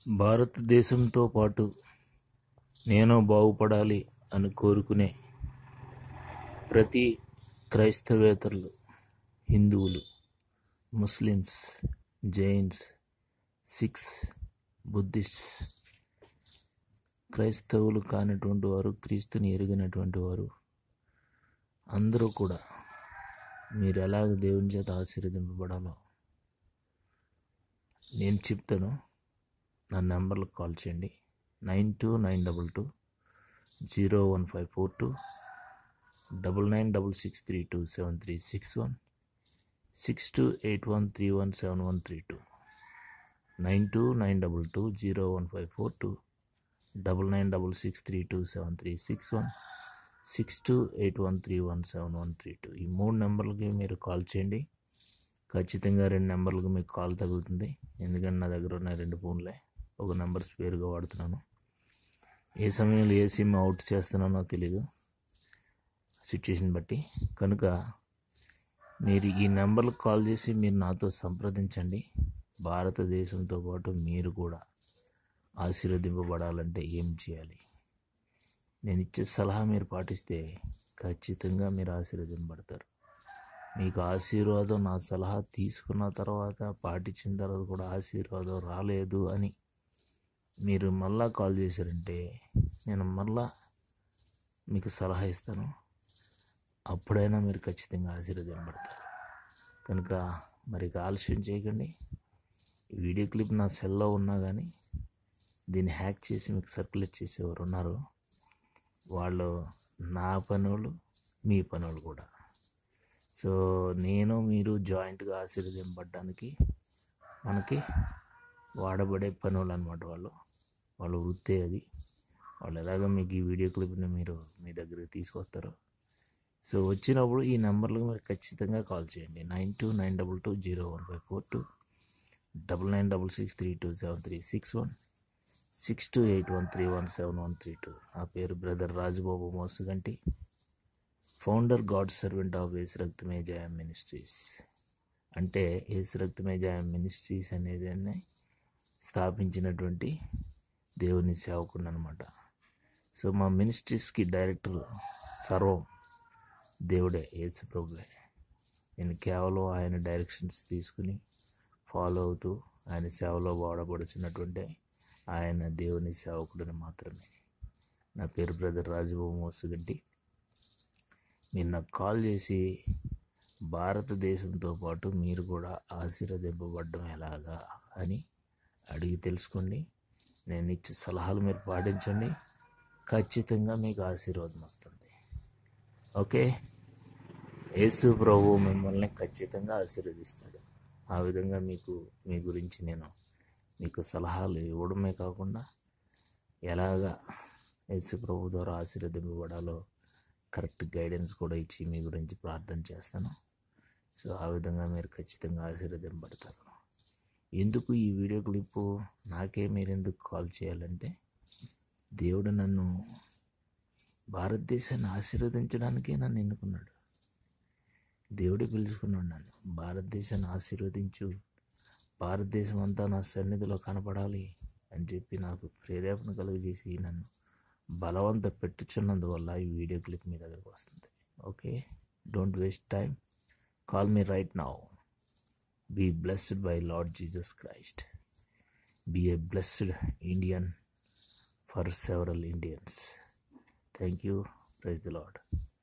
భారతదేశంతో పాటు నేను బాగుపడాలి అని కోరుకునే ప్రతి క్రైస్తవేతరులు హిందువులు ముస్లిమ్స్ జైన్స్ సిఖ్స్ బుద్ధిస్ట్స్ క్రైస్తవులు కానటువంటి వారు క్రీస్తుని ఎరిగినటువంటి వారు అందరూ కూడా మీరు ఎలాగ దేవుని చేత ఆశీర్వదింపబడాలో నేను చెప్తాను నా నెంబర్లకు కాల్ చేయండి nine two nine double two zero one five four two double nine double six three two seven three six one six two eight one three one seven one three two nine two nine double two zero one five four two double nine double six three two seven three six one six two eight one three one seven one three two ఈ మూడు నెంబర్లకి మీరు call చేయండి ఖచ్చితంగా రెండు నెంబర్లకు మీకు call తగులుతుంది ఎందుకంటే నా దగ్గర ఉన్న రెండు ఫోన్లే ఒక నెంబర్ స్పేర్గా వాడుతున్నాను ఏ సమయంలో ఏ సిమ్ అవుట్ చేస్తున్నానో తెలీదు సిచ్యుయేషన్ బట్టి కనుక మీరు ఈ నెంబర్లకు కాల్ చేసి మీరు నాతో సంప్రదించండి భారతదేశంతో పాటు మీరు కూడా ఆశీర్వదింపబడాలంటే ఏం చేయాలి నేను ఇచ్చే సలహా మీరు పాటిస్తే ఖచ్చితంగా మీరు ఆశీర్వదింపబడతారు మీకు ఆశీర్వాదం నా సలహా తీసుకున్న తర్వాత పాటించిన తర్వాత కూడా ఆశీర్వాదం రాలేదు అని మీరు మళ్ళా కాల్ చేశారంటే నేను మళ్ళా మీకు సలహా ఇస్తాను అప్పుడైనా మీరు ఖచ్చితంగా ఆశీర్వదింపబడతారు కనుక మరి ఇక ఆలస్యం చేయకండి ఈ వీడియో క్లిప్ నా సెల్లో ఉన్నా కానీ దీన్ని హ్యాక్ చేసి మీకు సర్క్యులేట్ చేసేవారు ఉన్నారు వాళ్ళు నా పనులు మీ పనులు కూడా సో నేను మీరు జాయింట్గా ఆశీర్వదింపబడడానికి మనకి వాడబడే పనులు అనమాట వాళ్ళు వాళ్ళ వృత్తే అది వాళ్ళు ఎలాగో మీకు ఈ వీడియో క్లిప్ని మీరు మీ దగ్గరికి తీసుకొస్తారు సో వచ్చినప్పుడు ఈ నెంబర్లకు మీరు ఖచ్చితంగా కాల్ చేయండి nine two nine double two zero one five four two double nine double six three two seven three six one six two eight one three one seven one three two నా పేరు brother Rajababu Mosuganti founder God servant of Yesu Rakthame Jayam ministries అంటే ఏసు Rakthame Jayam ministries అనేది స్థాపించినటువంటి దేవుని సేవకుడు అనమాట so మా మినిస్ట్రీస్కి director సర్వం దేవుడే యేసు ప్రభువే నేను కేవలం ఆయన డైరెక్షన్స్ తీసుకుని ఫాలో అవుతూ ఆయన సేవలో వాడబడుచున్నటువంటి ఆయన దేవుని సేవకుడిని మాత్రమే నా పేరు బ్రదర్ రాజబాబు మోసుగంటి మీరు నాకు కాల్ చేసి భారతదేశంతో పాటు మీరు కూడా ఆశీర్వదింపబడ్డం ఎలాగా అని అడిగి తెలుసుకోండి నేను ఇచ్చే సలహాలు మీరు పాటించండి ఖచ్చితంగా మీకు ఆశీర్వాదం వస్తుంది ఓకే యేసు ప్రభు మిమ్మల్ని ఖచ్చితంగా ఆశీర్వదిస్తాడు ఆ విధంగా మీకు మీ గురించి నేను మీకు సలహాలు ఇవ్వడమే కాకుండా ఎలాగా యేసు ప్రభు ద్వారా ఆశీర్వదింపబడాలో కరెక్ట్ గైడెన్స్ కూడా ఇచ్చి మీ గురించి ప్రార్థన చేస్తాను సో ఆ విధంగా మీరు ఖచ్చితంగా ఆశీర్వదింపబడతారు ఎందుకు ఈ వీడియో క్లిప్పు నాకే మీరు ఎందుకు కాల్ చేయాలంటే దేవుడు నన్ను భారతదేశాన్ని ఆశీర్వదించడానికే నన్ను ఎన్నుకున్నాడు దేవుడే పిలుచుకున్నాడు నన్ను భారతదేశాన్ని ఆశీర్వదించు భారతదేశం అంతా నా సన్నిధిలో కనపడాలి అని చెప్పి నాకు ప్రేరేపణ కలుగజేసి నన్ను బలవంత పెట్టుచున్నందువల్ల ఈ వీడియో క్లిప్ మీ దగ్గరకు వస్తుంది okay don't waste time call me right now be blessed by Lord Jesus Christ be a blessed Indian for several Indians thank you praise the lord